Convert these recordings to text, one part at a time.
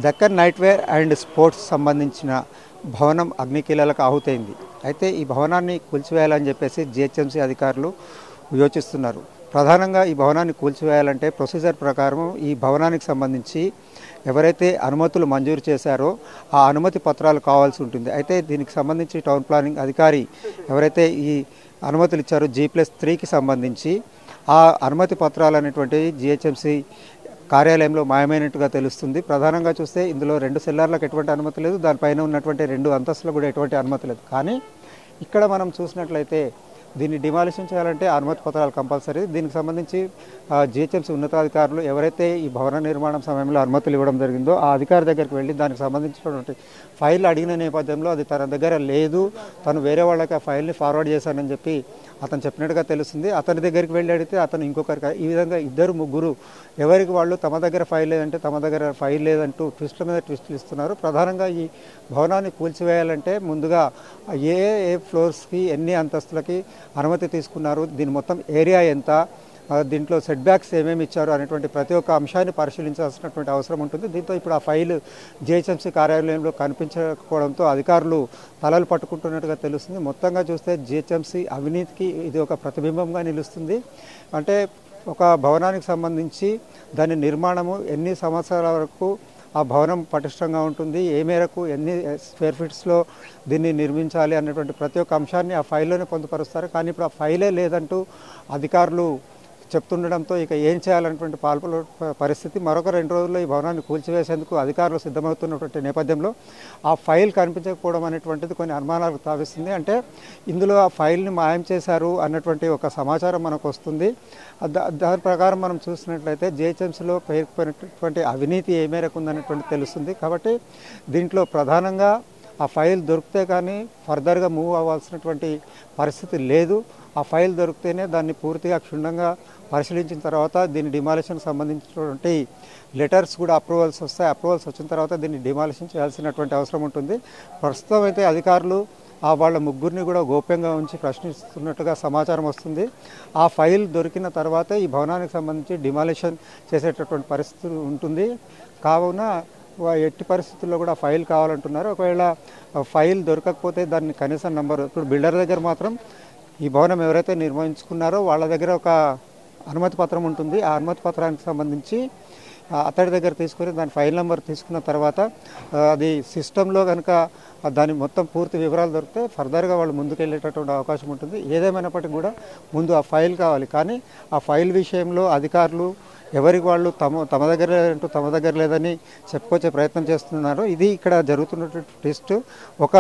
Deccan నైట్వేర్ and sports సంబంధించిన భవనం అగ్నికీలలకు ఆహుతైంది అయితే ఈ భవనాన్ని కూల్చివేయాలని చెప్పేసి జిహెచ్ఎంసీ అధికారులు యోచిస్తున్నారు ప్రధానంగా ఈ భవనాన్ని కూల్చివేయాలంటే ప్రొసీజర్ ప్రకారం ఈ భవనానికి సంబంధించి ఎవరైతే అనుమతులు మంజూరు చేశారో ఆ అనుమతి పత్రాలు కావాల్సి ఉంటుంది అయితే దీనికి సంబంధించి టౌన్ ప్లానింగ్ అధికారి ఎవరైతే ఈ అనుమతులు ఇచ్చారో జీ ప్లస్ త్రీకి సంబంధించి ఆ అనుమతి పత్రాలు అనేటువంటివి జిహెచ్ఎంసీ కార్యాలయంలో మాయమైనట్టుగా తెలుస్తుంది ప్రధానంగా చూస్తే ఇందులో రెండు సెల్లార్లకు ఎటువంటి అనుమతి లేదు దానిపైన ఉన్నటువంటి రెండు అంతస్తులకు కూడా ఎటువంటి అనుమతి లేదు కానీ ఇక్కడ మనం చూసినట్లయితే దీన్ని డిమాలిషన్ చేయాలంటే అనుమతి పత్రాలు కంపల్సరీ దీనికి సంబంధించి జిహెచ్ఎంసీ ఉన్నతాధికారులు ఎవరైతే ఈ భవన నిర్మాణం సమయంలో అనుమతులు ఇవ్వడం జరిగిందో ఆ అధికారి దగ్గరికి వెళ్ళి దానికి సంబంధించినటువంటి ఫైల్ అడిగిన నేపథ్యంలో అది తన దగ్గర లేదు తను వేరే వాళ్ళకి ఆ ఫైల్ని ఫార్వర్డ్ చేశానని చెప్పి అతను చెప్పినట్టుగా తెలుస్తుంది అతని దగ్గరికి వెళ్ళి అడిగితే అతను ఇంకొకరికి ఈ విధంగా ఇద్దరు ముగ్గురు ఎవరికి వాళ్ళు తమ దగ్గర ఫైల్ లేదంటే తమ దగ్గర ఫైల్ లేదంటూ ట్విస్ట్ల మీద ట్విస్టులు ఇస్తున్నారు ప్రధానంగా ఈ భవనాన్ని కూల్చివేయాలంటే ముందుగా ఏ ఏ ఫ్లోర్స్కి ఎన్ని అంతస్తులకి అనుమతి తీసుకున్నారు దీని మొత్తం ఏరియా ఎంత ఆ, దీంట్లో సెట్ బ్యాక్స్ ఏమేమి ఇచ్చారు అనేటువంటి ప్రతి ఒక్క అంశాన్ని పరిశీలించాల్సినటువంటి అవసరం ఉంటుంది దీంతో ఇప్పుడు ఆ ఫైల్ జిహెచ్ఎంసీ కార్యాలయంలో కనిపించకపోవడంతో అధికారులు తలలు పట్టుకుంటున్నట్టుగా తెలుస్తుంది మొత్తంగా చూస్తే జిహెచ్ఎంసీ అవినీతికి ఇది ఒక ప్రతిబింబంగా నిలుస్తుంది అంటే ఒక భవనానికి సంబంధించి దాని నిర్మాణము ఎన్ని సంవత్సరాల వరకు ఆ భవనం పటిష్టంగా ఉంటుంది ఏ మేరకు ఎన్ని స్క్వేర్ ఫీట్స్లో దీన్ని నిర్మించాలి అనేటువంటి ప్రతి ఒక్క అంశాన్ని ఆ ఫైల్లోనే పొందుపరుస్తారు కానీ ఇప్పుడు ఆ ఫైలే లేదంటూ అధికారులు చెప్తుండడంతో ఇక ఏం చేయాలన్నటువంటి పాల్పల పరిస్థితి మరొక రెండు రోజుల్లో ఈ భవనాన్ని కూల్చివేసేందుకు అధికారులు సిద్ధమవుతున్నటువంటి నేపథ్యంలో ఆ ఫైల్ కనిపించకపోవడం అనేటువంటిది కొన్ని అనుమానాలకు తావిస్తుంది అంటే ఇందులో ఆ ఫైల్ని మాయం చేశారు అన్నటువంటి ఒక సమాచారం మనకు వస్తుంది దా- దాని ప్రకారం మనం చూసినట్లయితే జిహెచ్ఎంసీలో పేరుకుపోయినటువంటి అవినీతి ఏ మేరకు ఉందనేటువంటి తెలుస్తుంది కాబట్టి దీంట్లో ప్రధానంగా ఆ ఫైల్ దొరికితే కానీ ఫర్దర్గా మూవ్ అవ్వాల్సినటువంటి పరిస్థితి లేదు ఆ ఫైల్ దొరికితేనే దాన్ని పూర్తిగా క్షుణ్ణంగా పరిశీలించిన తర్వాత దీని డిమాలిషన్ సంబంధించినటువంటి లెటర్స్ కూడా అప్రూవల్స్ వస్తాయి అప్రూవల్స్ వచ్చిన తర్వాత దీన్ని డిమాలిషన్ చేయాల్సినటువంటి అవసరం ఉంటుంది ప్రస్తుతం అయితే అధికారులు ఆ వాళ్ళ ముగ్గురిని కూడా గోప్యంగా ఉంచి ప్రశ్నిస్తున్నట్టుగా సమాచారం వస్తుంది ఆ ఫైల్ దొరికిన తర్వాత ఈ భవనానికి సంబంధించి డిమాలిషన్ చేసేటటువంటి పరిస్థితి ఉంటుంది కావున వా- ఎట్టి పరిస్థితుల్లో కూడా ఫైల్ కావాలంటున్నారు ఒకవేళ ఆ ఫైల్ దొరకకపోతే దాన్ని కనీసం నంబర్ ఇప్పుడు బిల్డర్ దగ్గర మాత్రం ఈ భవనం ఎవరైతే నిర్మించుకున్నారో వాళ్ళ దగ్గర ఒక అనుమతి పత్రం ఉంటుంది ఆ అనుమతి పత్రానికి సంబంధించి ఆ అతడి దగ్గర తీసుకొని దాని ఫైల్ నెంబర్ తీసుకున్న తర్వాత ఆ, అది సిస్టంలో కనుక ఆ దాని మొత్తం పూర్తి వివరాలు దొరికితే ఫర్దర్గా వాళ్ళు ముందుకు వెళ్ళేటటువంటి అవకాశం ఉంటుంది ఏదేమైనప్పటికీ కూడా ముందు ఆ ఫైల్ కావాలి కానీ ఆ ఫైల్ విషయంలో అధికారులు ఎవరికి వాళ్ళు తమ తమ దగ్గర అంటూ తమ దగ్గర లేదని చెప్పుకొచ్చే ప్రయత్నం చేస్తున్నారు ఇది ఇక్కడ జరుగుతున్నటువంటి టెస్ట్ ఒక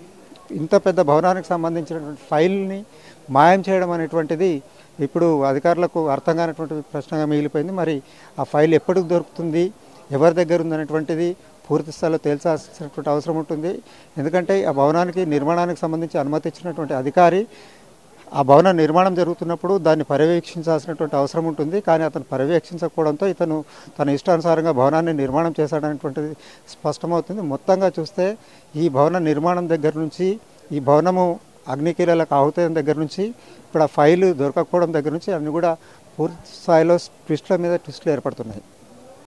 ఇంత పెద్ద భవనానికి సంబంధించినటువంటి ఫైల్ని మాయం చేయడం అనేటువంటిది ఇప్పుడు అధికారులకు అర్థం కానటువంటి ప్రశ్నగా మిగిలిపోయింది మరి ఆ ఫైల్ ఎప్పటికి దొరుకుతుంది ఎవరి దగ్గర ఉందనేటువంటిది పూర్తి స్థాయిలో తేల్చాల్సినటువంటి అవసరం ఉంటుంది ఎందుకంటే ఆ భవనానికి నిర్మాణానికి సంబంధించి అనుమతి ఇచ్చినటువంటి అధికారి ఆ భవన నిర్మాణం జరుగుతున్నప్పుడు దాన్ని పర్యవేక్షించాల్సినటువంటి అవసరం ఉంటుంది కానీ అతను పర్యవేక్షించకపోవడంతో ఇతను తన ఇష్టానుసారంగా భవనాన్ని నిర్మాణం చేశాడనేటువంటిది స్పష్టమవుతుంది మొత్తంగా చూస్తే ఈ భవన నిర్మాణం దగ్గర నుంచి ఈ భవనము అగ్నికీలలకు ఆహుతైన దగ్గర నుంచి ఇప్పుడు ఆ ఫైలు దొరకకపోవడం దగ్గర నుంచి అన్ని కూడా పూర్తి స్థాయిలో ట్విస్ట్ల మీద ట్విస్టులు ఏర్పడుతున్నాయి